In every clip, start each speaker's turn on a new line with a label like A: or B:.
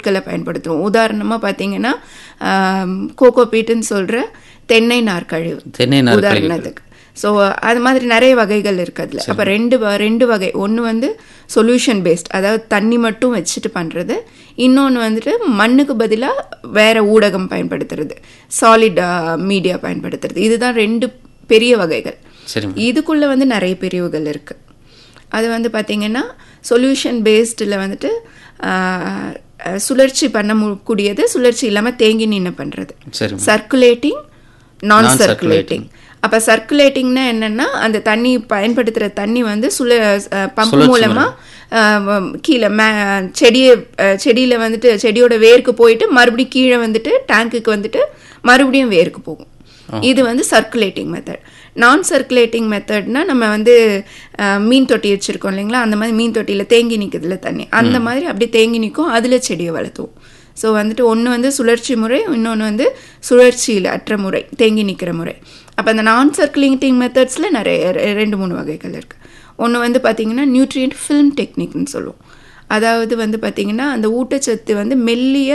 A: பொருட்களை பயன்படுத்துவோம் உதாரணமாக பார்த்தீங்கன்னா கோகோ பீட்டுன்னு சொல்கிற தென்னை நார்க்கழிவு
B: தென்னை நார்
A: உதாரணத்துக்கு ஸோ அது மாதிரி நிறைய வகைகள் இருக்கு அதில் அப்போ ரெண்டு வ- ரெண்டு வகை ஒன்று வந்து சொல்யூஷன் பேஸ்ட் அதாவது தண்ணி மட்டும் வச்சுட்டு பண்ணுறது இன்னொன்று வந்துட்டு மண்ணுக்கு பதிலாக வேற ஊடகம் பயன்படுத்துறது சாலிட் மீடியா பயன்படுத்துறது இதுதான் ரெண்டு பெரிய வகைகள்
B: சரி
A: இதுக்குள்ள வந்து நிறைய பிரிவுகள் இருக்கு அது வந்து பார்த்தீங்கன்னா சொல்யூஷன் பேஸ்டில் வந்துட்டு ஆஹ், அஹ், சுழற்சி பண்ண மு- கூடியது சுழற்சி இல்லாமல் தேங்கி நின்று பண்ணுறது
B: சரி
A: சர்க்குலேட்டிங் நான் சர்க்குலேட்டிங் அப்போ சர்க்குலேட்டிங்னா என்னன்னா அந்த தண்ணி பயன்படுத்துகிற தண்ணி வந்து சுழ பம்ப் மூலமாக கீழே மே செடியை அஹ், செடியில வந்துட்டு செடியோட வேருக்கு போயிட்டு மறுபடியும் கீழே வந்துட்டு டேங்குக்கு வந்துட்டு மறுபடியும் வேருக்கு போகும் இது வந்து சர்க்குலேட்டிங் மெத்தட் நான் சர்க்குலேட்டிங் மெத்தட்னா நம்ம வந்து அஹ், மீன் தொட்டி வச்சிருக்கோம் இல்லைங்களா அந்த மாதிரி மீன் தொட்டியில் தேங்கி நிற்குதுல தண்ணி அந்த மாதிரி அப்படியே தேங்கி நிற்கும் அதில் செடியை வளர்த்துவோம் ஸோ வந்துட்டு ஒன்று வந்து சுழற்சி முறை இன்னொன்று வந்து சுழற்சியில் அற்ற முறை தேங்கி நிற்கிற முறை அப்போ அந்த நான் சர்க்குலேட்டிங் மெத்தட்ஸில் நிறைய ரெ- ரெண்டு மூணு வகைகள் இருக்குது ஒன்று வந்து பார்த்தீங்கன்னா நியூட்ரியன்ட் ஃபில்ம் டெக்னிக்னு சொல்லுவோம் அதாவது வந்து பார்த்தீங்கன்னா அந்த ஊட்டச்சத்து வந்து மெல்லிய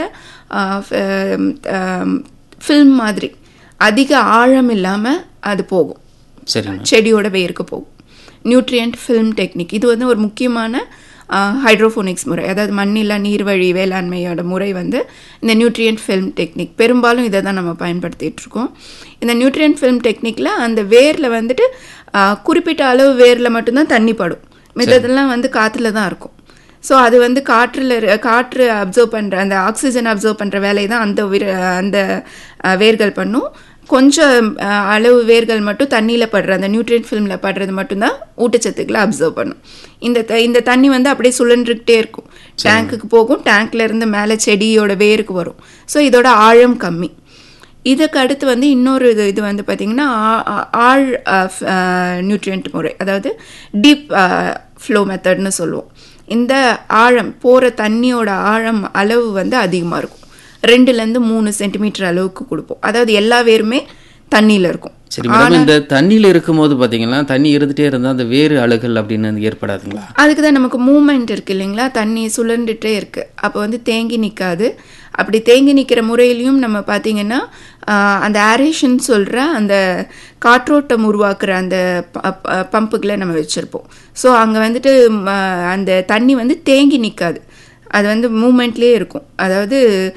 A: ஃபில்ம் மாதிரி அதிக ஆழம் இல்லாமல் அது போகும்
B: சரிங்க
A: செடியோட வேருக்கு போகும் நியூட்ரியன்ட் ஃபில்ம் டெக்னிக் இது வந்து ஒரு முக்கியமான ஹைட்ரோஃபோனிக்ஸ் முறை அதாவது மண்ணில்லா நீர்வழி வேளாண்மையோட முறை வந்து இந்த நியூட்ரியன்ட் ஃபில்ம் டெக்னிக் பெரும்பாலும் இதை தான் நம்ம பயன்படுத்திட்டு இருக்கோம் இந்த நியூட்ரியன்ட் ஃபில்ம் டெக்னிக்கில் அந்த வேரில் வந்துட்டு ஆஹ், குறிப்பிட்ட அளவு வேரில் மட்டும்தான் தண்ணி படும் மித்ததெல்லாம் வந்து காற்றுல தான் இருக்கும் ஸோ அது வந்து காற்றில் இரு- காற்று அப்சர்வ் பண்ணுற அந்த ஆக்சிஜன் அப்சர்வ் பண்ணுற வேலையை தான் அந்த விர- அந்த அஹ், வேர்கள் பண்ணும் கொஞ்சம் அஹ், அளவு வேர்கள் மட்டும் தண்ணியில் படுற அந்த நியூட்ரியன்ட் ஃபிலிமில் படுறது மட்டும்தான் ஊட்டச்சத்துக்களை அப்சர்வ் பண்ணும் இந்த த- இந்த தண்ணி வந்து அப்படியே சுழன்றுக்கிட்டே இருக்கும் டேங்க்குக்கு போகும் டேங்க்ல இருந்து மேலே செடியோட வேருக்கு வரும் ஸோ இதோட ஆழம் கம்மி இதுக்கு அடுத்து வந்து இன்னொரு இது இது வந்து பார்த்திங்கன்னா ஆ- ஆ- ஆழ் நியூட்ரியன்ட் முறை அதாவது டீப் ஃப்ளோ மெத்தட்னு சொல்லுவோம் இந்த ஆழம் போகிற தண்ணியோட ஆழம் அளவு வந்து அதிகமாக இருக்கும் ரெண்டுலேருந்து மூணு சென்டிமீட்டர் அளவுக்கு கொடுப்போம் அதாவது எல்லா வேருமே தண்ணியில் இருக்கும்
B: சரி மேடம் இந்த தண்ணியில் இருக்கும்போது பார்த்தீங்கன்னா தண்ணி இருந்துட்டே இருந்தால் அந்த வேறு அழுகல் அப்படின்னு ஏற்படாதுங்களா
A: அதுக்கு தான் நமக்கு மூமெண்ட் இருக்கு இல்லைங்களா தண்ணி சுழண்டுட்டே இருக்கு அப்போ வந்து தேங்கி நிற்காது அப்படி தேங்கி நிற்கிற முறையிலையும் நம்ம பார்த்தீங்கன்னா ஆஹ், அந்த ஆரேஷன் சொல்கிற அந்த காற்றோட்டம் உருவாக்குற அந்த பம்புகளை நம்ம வச்சுருப்போம் ஸோ அங்கே வந்துட்டு ம, அந்த தண்ணி வந்து தேங்கி நிற்காது அது வந்து மூமெண்ட்லேயே இருக்கும் அதாவது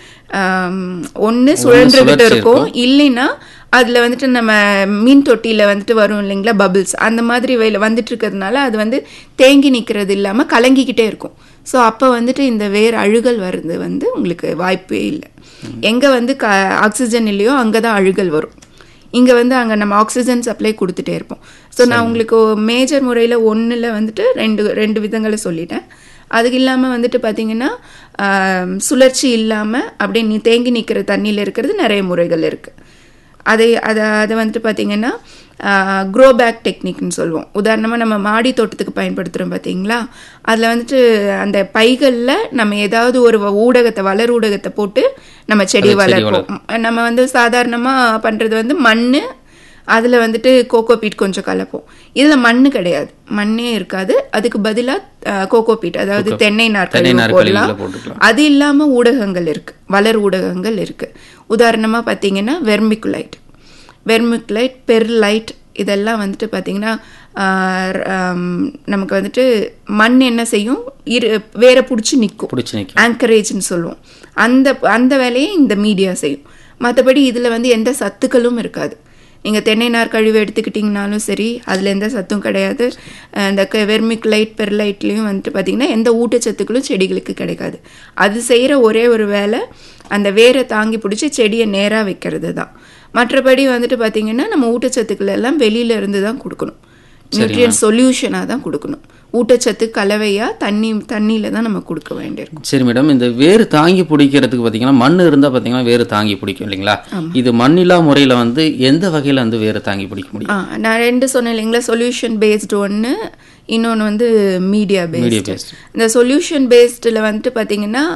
A: ஒன்று சுழன்றுகிட்டு இருக்கும் இல்லைன்னா அதில் வந்துட்டு நம்ம மீன் தொட்டியில் வந்துட்டு வரும் இல்லைங்களா பபிள்ஸ் அந்த மாதிரி வேலை வந்துட்டு இருக்கிறதுனால அது வந்து தேங்கி நிற்கிறது இல்லாமல் கலங்கிக்கிட்டே இருக்கும் ஸோ அப்போ வந்துட்டு இந்த வேர் அழுகல் வர்றது வந்து உங்களுக்கு வாய்ப்பே இல்லை எங்கே வந்து க ஆக்சிஜன் இல்லையோ அங்கே தான் அழுகல் வரும் இங்கே வந்து அங்கே நம்ம ஆக்சிஜன் சப்ளை கொடுத்துட்டே இருப்போம் ஸோ நான் உங்களுக்கு மேஜர் முறையில் ஒன்றில் வந்துட்டு ரெண்டு ரெண்டு விதங்களை சொல்லிட்டேன் அதுக்கு இல்லாமல் வந்துட்டு பார்த்தீங்கன்னா ஆம், சுழற்சி இல்லாமல் அப்படியே நீ தேங்கி நிற்கிற தண்ணியில் இருக்கிறது நிறைய முறைகள் இருக்குது அதை அதை அதை வந்துட்டு பார்த்தீங்கன்னா க்ரோ பேக் டெக்னிக்னு சொல்லுவோம் உதாரணமாக நம்ம மாடி தோட்டத்துக்கு பயன்படுத்துகிறோம் பார்த்தீங்களா அதில் வந்துட்டு அந்த பைகளில் நம்ம ஏதாவது ஒரு வ- ஊடகத்தை வளர் ஊடகத்தை போட்டு நம்ம செடி வளர்ப்போம் நம்ம வந்து சாதாரணமாக பண்ணுறது வந்து மண் அதில் வந்துட்டு கோகோ பீட் கொஞ்சம் கலப்போம் இதில் மண் கிடையாது மண்ணே இருக்காது அதுக்கு பதிலாக கோகோ பீட் அதாவது தென்னை நாற்கழிவு
B: நாற்கழிவுகளை
A: போடலாம்
B: போட்டுக்கலாம்.
A: அது இல்லாமல் ஊடகங்கள் இருக்கு வளர் ஊடகங்கள் இருக்கு உதாரணமாக பார்த்தீங்கன்னா வெர்மிகுலைட் வெர்மிகுலைட் பெர்லைட் இதெல்லாம் வந்துட்டு பார்த்தீங்கன்னா ஆஹ், ஆம், நமக்கு வந்துட்டு மண் என்ன செய்யும் இரு வேற பிடிச்சி நிற்கும்
B: பிடிச்சி நிற்கும்
A: ஆங்கரேஜ்னு சொல்லுவோம் அந்த அந்த வேலையை இந்த மீடியா செய்யும் மற்றபடி இதில் வந்து எந்த சத்துக்களும் இருக்காது நீங்கள் தென்னை நார் கழிவு எடுத்துக்கிட்டிங்கனாலும் சரி அதில் எந்த சத்தும் கிடையாது அஹ் இந்த வெர்மிக்லைட் பெர்லைட்லேயும் வந்துட்டு பார்த்தீங்கன்னா எந்த ஊட்டச்சத்துக்களும் செடிகளுக்கு கிடைக்காது அது செய்கிற ஒரே ஒரு வேலை அந்த வேரை தாங்கி பிடிச்சி செடியை நேராக வைக்கிறது தான் மற்றபடி வந்துட்டு பார்த்தீங்கன்னா நம்ம ஊட்டச்சத்துக்கள் எல்லாம் வெளியில இருந்து தான் கொடுக்கணும் நியூட்ரியன் சொல்யூஷனாக தான் கொடுக்கணும் ஊட்டச்சத்து கலவையாக தண்ணி தண்ணியில் தான் நம்ம கொடுக்க வேண்டியிருக்கும்
B: சரி மேடம் இந்த வேறு தாங்கி பிடிக்கிறதுக்கு பார்த்தீங்கன்னா மண் இருந்தால் பார்த்தீங்கன்னா வேறு தாங்கி பிடிக்கும் இல்லைங்களா இது மண்ணில்லா முறையில் வந்து எந்த வகையில் வந்து வேறு தாங்கி பிடிக்க முடியும்
A: ஆ நான் ரெண்டு சொன்னேன் இல்லைங்களா சொல்யூஷன் பேஸ்டு ஒன்று இன்னொன்று வந்து மீடியா
B: மீடியா
A: பேஸ்டு
B: பேஸ்ட்
A: இந்த சொல்யூஷன் பேஸ்டில் வந்துட்டு பார்த்தீங்கன்னா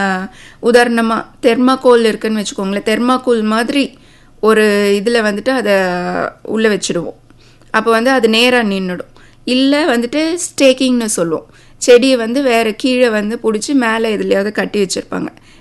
A: உதாரணமாக தெர்மாக்கோல் இருக்குன்னு வச்சுக்கோங்களேன் தெர்மாக்கோல் மாதிரி ஒரு இதில் வந்துட்டு அதை உள்ளே வச்சுடுவோம் அப்போ வந்து அது நேராக நின்றுடும் இல்லை வந்துட்டு ஸ்டேக்கிங்னு சொல்லுவோம் செடியை வந்து வேற கீழே வந்து பிடிச்சி மேலே எதுலையாவது கட்டி வச்சுருப்பாங்க